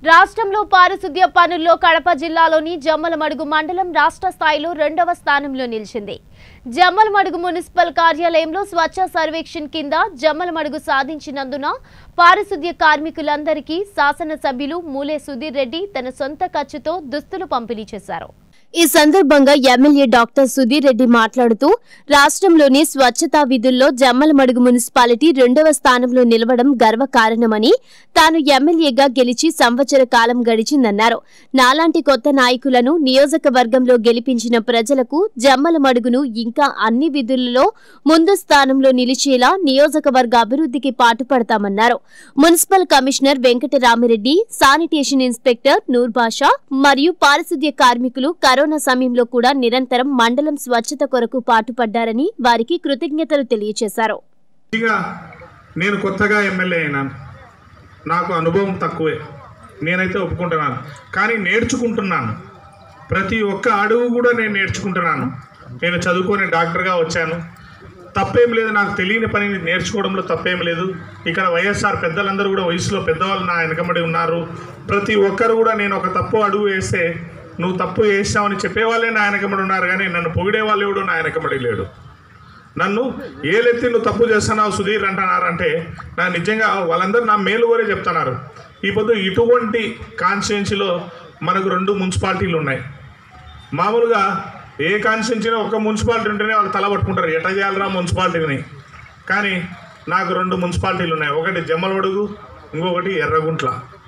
రాష్ట్రంలో పారిశుద్ధ్య పనుల్లో కడప జిల్లాలోని జమ్మలమడుగు మండలం రాష్ట్ర స్థాయిలో రెండవ స్థానంలో నిలిచింది జమ్మలమడుగు మున్సిపల్ కార్యాలయంలో స్వచ్ఛ సర్వేక్షణ్ కింద జమ్మలమడుగు సాధించినందున పారిశుద్ధ్య కార్మికులందరికీ శాసనసభ్యులు మూలే సుధీర్ రెడ్డి తన సొంత ఖర్చుతో దుస్తులు పంపిణీ చేశారు ఈ సందర్భంగా ఎమ్మెల్యే డాక్టర్ సుధీర్ రెడ్డి మాట్లాడుతూ రాష్ట్రంలోని స్వచ్ఛతా విధుల్లో జమ్మలమడుగు మున్సిపాలిటీ రెండవ స్థానంలో నిలవడం గర్వకారణమని తాను ఎమ్మెల్యేగా గెలిచి సంవత్సర కాలం గడిచిందన్నారు నాలాంటి కొత్త నాయకులను నియోజకవర్గంలో గెలిపించిన ప్రజలకు జమ్మలమడుగును ఇంకా అన్ని విధులలో ముందు స్థానంలో నిలిచేలా నియోజకవర్గ అభివృద్ధికి పాటుపడతామన్నారు municipal commissioner Venkataramireddy sanitation inspector Noor Basha మరియు పారిశుద్ధ్య కార్మికులు కరోనా సమయంలో కూడా నిరంతరం మండలం స్వచ్ఛత కొరకు పాటుపడ్డారని వారికి కృతజ్ఞతలు తెలియజేశారు ఇక నేను కొత్తగా ఎమ్మెల్యే అయినాను నాకు అనుభవం తక్కువే నేనైతే ఒప్పుకుంటున్నాను కానీ నేర్చుకుంటున్నాను ప్రతి ఒక్క అడుగు కూడా నేను నేర్చుకుంటున్నాను నేను చదువుకొని డాక్టర్గా వచ్చాను తప్పేం లేదు నాకు తెలియని పనిని నేర్చుకోవడంలో తప్పేం లేదు ఇక్కడ వైఎస్ఆర్ పెద్దలందరూ కూడా వయసులో పెద్దవాళ్ళు నా వెనకబడి ఉన్నారు ప్రతి ఒక్కరు కూడా నేను ఒక తప్పు అడుగు వేస్తే నువ్వు తప్పు వేసావని చెప్పేవాళ్ళే నా వెనకబడి ఉన్నారు కానీ నన్ను పొగిడే వాళ్ళు ఎవడు నా వెనకబడి లేడు నన్ను ఏలెత్తి నువ్వు తప్పు చేస్తున్నావు సుధీర్ అంటున్నారంటే నా నిజంగా వాళ్ళందరూ నా మేలు కోరే చెప్తున్నారు ఈ పొద్దు ఇటువంటి కాన్స్టిట్యున్సీలో మనకు రెండు మున్సిపాలిటీలు ఉన్నాయి మామూలుగా ఏ కాన్స్టిట్యున్సీలో ఒక మున్సిపాలిటీ ఉంటేనే వాళ్ళు తల పట్టుకుంటారు ఎట్లా చేయాలరా మున్సిపాలిటీని కానీ నాకు రెండు మున్సిపాలిటీలు ఉన్నాయి ఒకటి జమ్మలవడుగు ఇంకొకటి ఎర్రగుంట్ల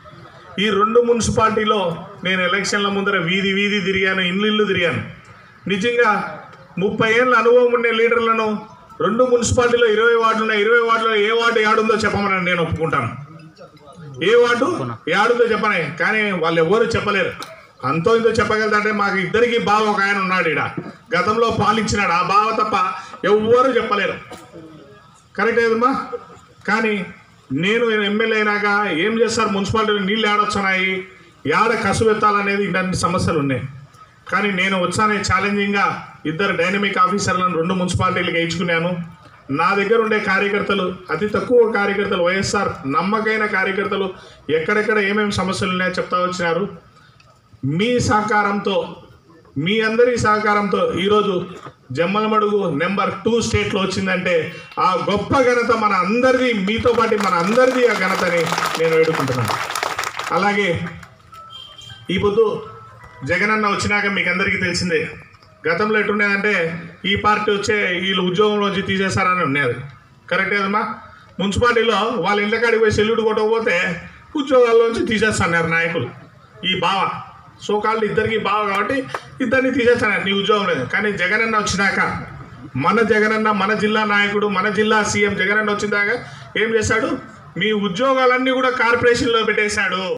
ఈ రెండు మున్సిపాలిటీలో నేను ఎలక్షన్ల ముందర వీధి వీధి తిరిగాను ఇల్లు ఇల్లు తిరిగాను నిజంగా ముప్పై ఏళ్ళ అనుభవం ఉండే లీడర్లను రెండు మున్సిపాలిటీలో ఇరవై వార్డులు ఉన్నాయి ఇరవై వార్డులో ఏ వార్డు యాడుందో చెప్పమని నేను ఒప్పుకుంటాను ఏ వార్డు యాడుందో చెప్పనే కానీ వాళ్ళు ఎవరు చెప్పలేరు అంతో ఇంతో చెప్పగలుగుతాంటే మాకు ఇద్దరికి బావ ఒక ఆయన ఉన్నాడు ఈడ గతంలో పాలించినాడు ఆ బావ తప్ప ఎవ్వరు చెప్పలేరు కరెక్ట్ ఏదమ్మా కానీ నేను ఎమ్మెల్యే అయినాక ఏం చేస్తారు మున్సిపాలిటీలో నీళ్ళు ఏడొచ్చున్నాయి ఏడ కసువెత్తాలనేది ఇలాంటి సమస్యలు ఉన్నాయి కానీ నేను వచ్చానే ఛాలెంజింగ్గా ఇద్దరు డైనమిక్ ఆఫీసర్లను రెండు మున్సిపాలిటీలకు వేయించుకున్నాను నా దగ్గర ఉండే కార్యకర్తలు అతి తక్కువ కార్యకర్తలు వైఎస్ఆర్ నమ్మకైన కార్యకర్తలు ఎక్కడెక్కడ ఏమేమి సమస్యలు ఉన్నాయో చెప్తా వచ్చినారు మీ సహకారంతో మీ అందరి సహకారంతో ఈరోజు జమ్మలమడుగు నెంబర్ టూ స్టేట్లో వచ్చిందంటే ఆ గొప్ప ఘనత మన అందరిది మీతో పాటు మన అందరిది ఆ ఘనతని నేను వేడుకుంటున్నాను అలాగే ఈ పొద్దు జగనన్న వచ్చినాక మీకు అందరికీ తెలిసిందే గతంలో ఎటుండేదంటే ఈ పార్టీ వచ్చే వీళ్ళు ఉద్యోగంలోంచి తీసేస్తారని ఉండేది కరెక్ట్ కదమ్మా మున్సిపాలిటీలో వాళ్ళ ఇళ్ళ కాడికి పోయి సెల్యూట్ కొట్టకపోతే ఉద్యోగాల్లోంచి తీసేస్తున్నారు నాయకులు ఈ బావ సోకాళ్ళు ఇద్దరికి బావ కాబట్టి ఇద్దరిని తీసేస్తున్నారు నీ ఉద్యోగం లేదు కానీ జగనన్న వచ్చినాక మన జగనన్న మన జిల్లా నాయకుడు మన జిల్లా సీఎం జగనన్న వచ్చినాక ఏం చేశాడు మీ ఉద్యోగాలన్నీ కూడా కార్పొరేషన్లో పెట్టేశాడు